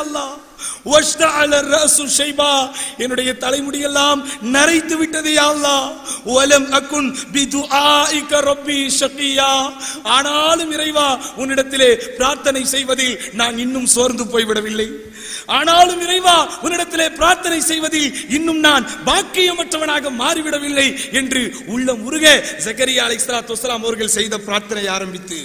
அல்லாஹ் வஷ்தஅல ரஅசு ஷைபா என்னுடைய தலைமுடியெல்லாம் நரைத்து விட்டது யா அல்லாஹ் வலம் அகுன் பிதுஆஇக ரப்பி ஷகியா ஆனாலும் இறைவா உன்னிடத்திலே பிரார்த்தனை செய்வதில் நான் இன்னும் சோர்ந்து போய்விடவில்லை ஆனாலும் இறைவா உன்னிடத்திலே பிரார்த்தனை செய்வதில் இன்னும் நான் பாக்கியமற்றவனாக மாறிவிடவில்லை என்று உள்ள முருக ஜக்கரியா அலைஹிஸ்ஸலாத்து வஸலாம் அவர்கள் செய்த பிரார்த்தனை ஆரம்பித்து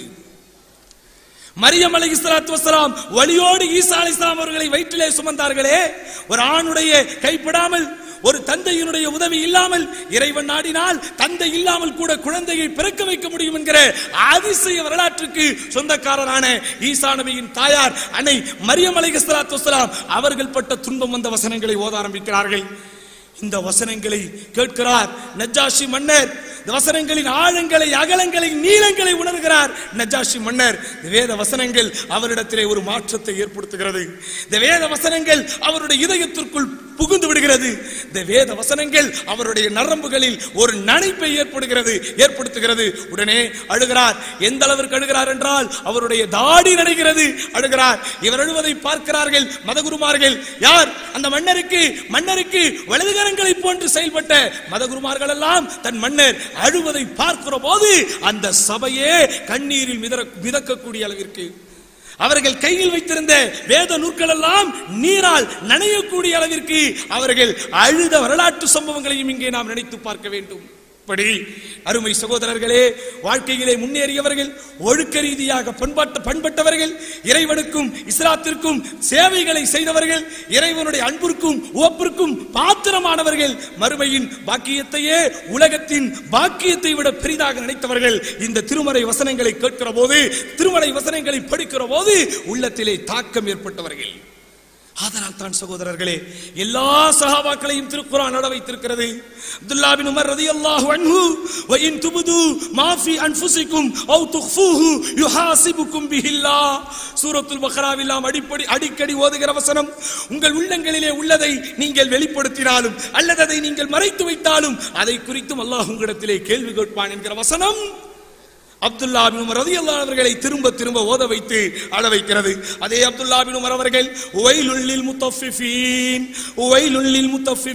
மரியம் அலை இஸ்லாத்து வசலாம் வலியோடு ஈசா அலை அவர்களை வயிற்றிலே சுமந்தார்களே ஒரு ஆணுடைய கைப்படாமல் ஒரு தந்தையினுடைய உதவி இல்லாமல் இறைவன் நாடினால் தந்தை இல்லாமல் கூட குழந்தையை பிறக்க வைக்க முடியும் என்கிற அதிசய வரலாற்றுக்கு சொந்தக்காரரான ஈசா நபியின் தாயார் அன்னை மரியம் அலை இஸ்லாத்து வசலாம் அவர்கள் பட்ட துன்பம் வந்த வசனங்களை ஓத ஆரம்பிக்கிறார்கள் இந்த வசனங்களை கேட்கிறார் நஜாஷி மன்னர் இந்த வசனங்களின் ஆழங்களை அகலங்களை நீளங்களை உணர்கிறார் நஜாஷி மன்னர் இந்த வேத வசனங்கள் அவரிடத்திலே ஒரு மாற்றத்தை ஏற்படுத்துகிறது இந்த வேத வசனங்கள் அவருடைய இதயத்திற்குள் புகுந்து விடுகிறது இந்த வேத வசனங்கள் அவருடைய நரம்புகளில் ஒரு நனைப்பை ஏற்படுகிறது ஏற்படுத்துகிறது உடனே அழுகிறார் எந்த அளவிற்கு அழுகிறார் என்றால் அவருடைய தாடி நடைகிறது அழுகிறார் இவர் அழுவதை பார்க்கிறார்கள் மதகுருமார்கள் யார் அந்த மன்னருக்கு மன்னருக்கு வலதுகரங்களை போன்று செயல்பட்ட மதகுருமார்கள் எல்லாம் தன் மன்னர் அழுவதை பார்க்கிற போது அந்த சபையே கண்ணீரில் மிதற மிதக்கக்கூடிய அளவிற்கு அவர்கள் கையில் வைத்திருந்த வேத நூல்கள் எல்லாம் நீரால் நனையக்கூடிய அளவிற்கு அவர்கள் அழுத வரலாற்று சம்பவங்களையும் இங்கே நாம் நினைத்து பார்க்க வேண்டும் இப்படி அருமை சகோதரர்களே வாழ்க்கையிலே முன்னேறியவர்கள் ஒழுக்க ரீதியாக பண்பாட்ட பண்பட்டவர்கள் இறைவனுக்கும் இஸ்லாத்திற்கும் சேவைகளை செய்தவர்கள் இறைவனுடைய அன்பிற்கும் உவப்பிற்கும் பாத்திரமானவர்கள் மறுமையின் பாக்கியத்தையே உலகத்தின் பாக்கியத்தை விட பெரிதாக நினைத்தவர்கள் இந்த திருமறை வசனங்களை கேட்கிற போது திருமறை வசனங்களை படிக்கிற போது உள்ளத்திலே தாக்கம் ஏற்பட்டவர்கள் அதனால் தான் சகோதரர்களே எல்லா சஹாபாக்களையும் திருக்குரான் நட வைத்திருக்கிறது அப்துல்லா பின் உமர் ரலியல்லாஹு அன்ஹு வ இன் துபுது மா ஃபி அன்ஃபுசிக்கும் அவ் துக்ஃபூஹு யுஹாசிபுக்கும் பிஹில்லாஹ் சூரத்துல் பக்ராவில் நாம் அடிப்படி அடிக்கடி ஓதுகிற வசனம் உங்கள் உள்ளங்களிலே உள்ளதை நீங்கள் வெளிப்படுத்தினாலும் அல்லது அதை நீங்கள் மறைத்து வைத்தாலும் அதை குறித்தும் அல்லாஹ் உங்களிடத்திலே கேள்வி கேட்பான் என்கிற வசனம் அப்துல்லா பின் உமர் ரலியல்லாஹு அவர்களை திரும்ப திரும்ப ஓத வைத்து அழ வைக்கிறது அதே அப்துல்லா பின் உமர் அவர்கள் உவைலுள்ளில் முத்தஃபிஃபீன் உவைலுள்ளில் முத்தஃபிஃபீன்